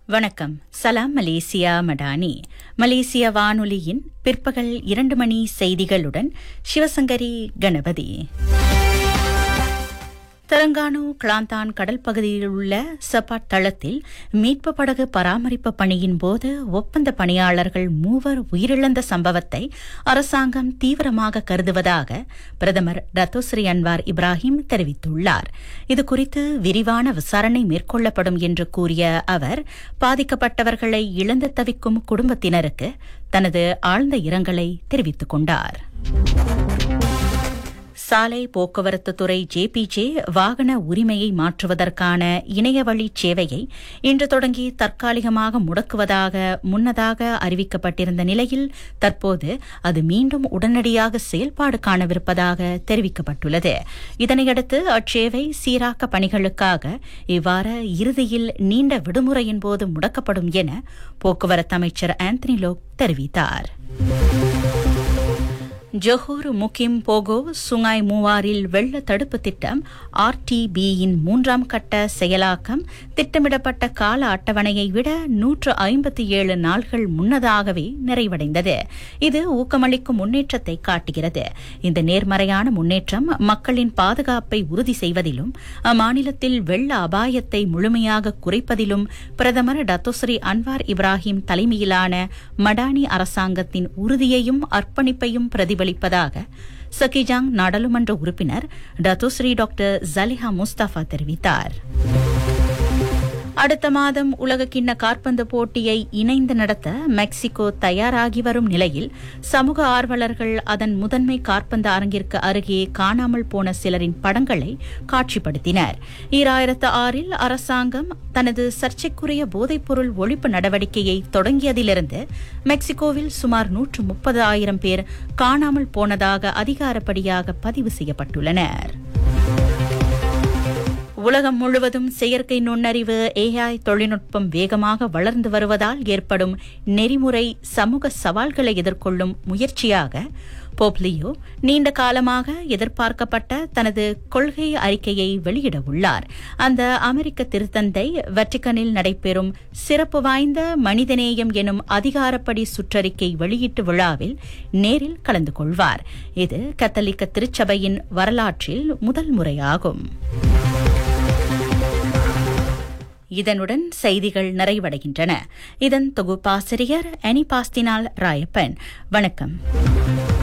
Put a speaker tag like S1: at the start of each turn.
S1: வணக்கம் சலாம் மலேசியா மடானி மலேசிய வானொலியின் பிற்பகல் இரண்டு மணி செய்திகளுடன் சிவசங்கரி கணபதி தெலங்கானு கிளாந்தான் கடல் பகுதியில் உள்ள சப்பாட் தளத்தில் மீட்பு படகு பராமரிப்பு பணியின் போது ஒப்பந்த பணியாளர்கள் மூவர் உயிரிழந்த சம்பவத்தை அரசாங்கம் தீவிரமாக கருதுவதாக பிரதமர் ரத்தோஸ்ரீ அன்வார் இப்ராஹிம் தெரிவித்துள்ளார் இதுகுறித்து விரிவான விசாரணை மேற்கொள்ளப்படும் என்று கூறிய அவர் பாதிக்கப்பட்டவர்களை இழந்து தவிக்கும் குடும்பத்தினருக்கு தனது ஆழ்ந்த இரங்கலை தெரிவித்துக் கொண்டார் சாலை போக்குவரத்து துறை ஜேபிஜே வாகன உரிமையை மாற்றுவதற்கான இணையவழி சேவையை இன்று தொடங்கி தற்காலிகமாக முடக்குவதாக முன்னதாக அறிவிக்கப்பட்டிருந்த நிலையில் தற்போது அது மீண்டும் உடனடியாக செயல்பாடு காணவிருப்பதாக தெரிவிக்கப்பட்டுள்ளது இதனையடுத்து அச்சேவை சீராக்க பணிகளுக்காக இவ்வார இறுதியில் நீண்ட விடுமுறையின் போது முடக்கப்படும் என போக்குவரத்து அமைச்சர் ஆந்தனி லோக் தெரிவித்தார் ஜொஹூர் முகிம் போகோ சுங்காய் மூவாரில் வெள்ள தடுப்பு திட்டம் ஆர்டிபியின் மூன்றாம் கட்ட செயலாக்கம் திட்டமிடப்பட்ட கால அட்டவணையை விட நூற்று ஐம்பத்தி ஏழு நாள்கள் முன்னதாகவே நிறைவடைந்தது இது ஊக்கமளிக்கும் முன்னேற்றத்தை காட்டுகிறது இந்த நேர்மறையான முன்னேற்றம் மக்களின் பாதுகாப்பை உறுதி செய்வதிலும் அம்மாநிலத்தில் வெள்ள அபாயத்தை முழுமையாக குறைப்பதிலும் பிரதமர் டத்தோஸ்ரீ அன்வார் இப்ராஹிம் தலைமையிலான மடானி அரசாங்கத்தின் உறுதியையும் அர்ப்பணிப்பையும் பிரதிபலி பிரதிபலிப்பதாக சகிஜாங் நாடாளுமன்ற உறுப்பினர் டத்துஸ்ரீ டாக்டர் ஜலிஹா முஸ்தபா தெரிவித்தார் அடுத்த மாதம் உலகக்கிண்ண காற்பந்து போட்டியை இணைந்து நடத்த மெக்சிகோ தயாராகி வரும் நிலையில் சமூக ஆர்வலர்கள் அதன் முதன்மை காற்பந்து அரங்கிற்கு அருகே காணாமல் போன சிலரின் படங்களை காட்சிப்படுத்தினர் ஈராயிரத்து ஆறில் அரசாங்கம் தனது சர்ச்சைக்குரிய போதைப்பொருள் ஒழிப்பு நடவடிக்கையை தொடங்கியதிலிருந்து மெக்சிகோவில் சுமார் நூற்று முப்பது ஆயிரம் பேர் காணாமல் போனதாக அதிகாரப்படியாக பதிவு செய்யப்பட்டுள்ளனர் உலகம் முழுவதும் செயற்கை நுண்ணறிவு ஏஐ தொழில்நுட்பம் வேகமாக வளர்ந்து வருவதால் ஏற்படும் நெறிமுறை சமூக சவால்களை எதிர்கொள்ளும் முயற்சியாக போப்லியோ நீண்ட காலமாக எதிர்பார்க்கப்பட்ட தனது கொள்கை அறிக்கையை வெளியிட உள்ளார் அந்த அமெரிக்க திருத்தந்தை வெட்டிக்கனில் நடைபெறும் சிறப்பு வாய்ந்த மனிதநேயம் எனும் அதிகாரப்படி சுற்றறிக்கை வெளியீட்டு விழாவில் நேரில் கலந்து கொள்வார் இது கத்தலிக்க திருச்சபையின் வரலாற்றில் முதல் முறையாகும் இதனுடன் செய்திகள் நிறைவடைகின்றன இதன் தொகுப்பாசிரியர் அனி பாஸ்தினால் ராயப்பன் வணக்கம்